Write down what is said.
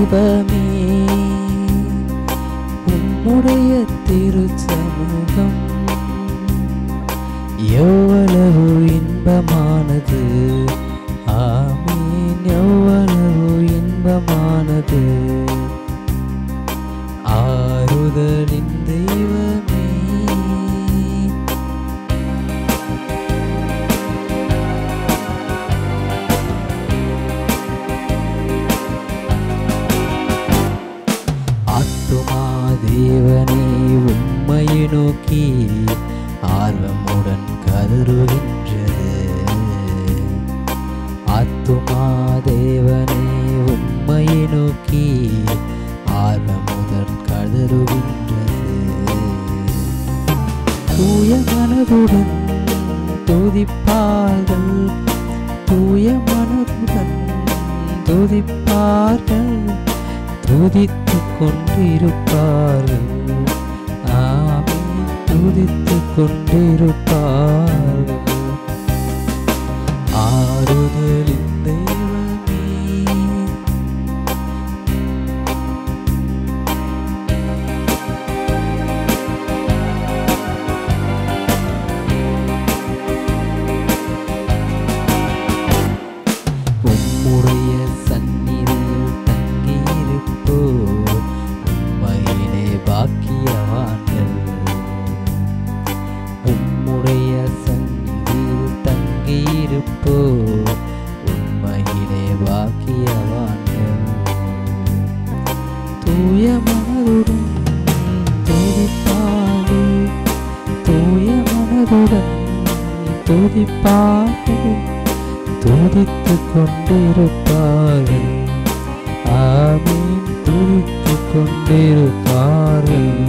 தெய்வமே உம்முடைய திருச்சமூகம் எவ்வளவு இன்பமானது ஆமீன் எவ்வளவு இன்பமானது ஆறுதலின் தெய்வமே ஆத்துமா தேவனே உம்மையை நோக்கி ஆர்வமுடன் கதறுகின்றது ஆத்துமா தேவனே உம்மையை நோக்கி ஆர்வமுடன் கதறுகின்றது தூய மனதுடன் துதிப்பார்கள் தூய மனதுடன் துதிப்பார்கள் துதித்துக் கொண்டிருப்பார்கள் ஆமே துதித்துக் கொண்டிருப்பார்கள் ஆறுதலின் தெய்வமே உம்முடைய சந்நிதியில் தங்கியிருப்போர் உம்மையிலே பாக்கியவான்கள் உம்முடைய சந்நிதியில் தங்கியிருப்போர் உம்மையிலே பாக்கியவான்கள் தூய மனதுடன் துதிப்பார்கள் தூய மனதுடன் துதிப்பார்கள் துதித்துக் கொண்டிருப்பார்கள் ஆமீன் துதித்துக் கொண்டிருப்பார்கள்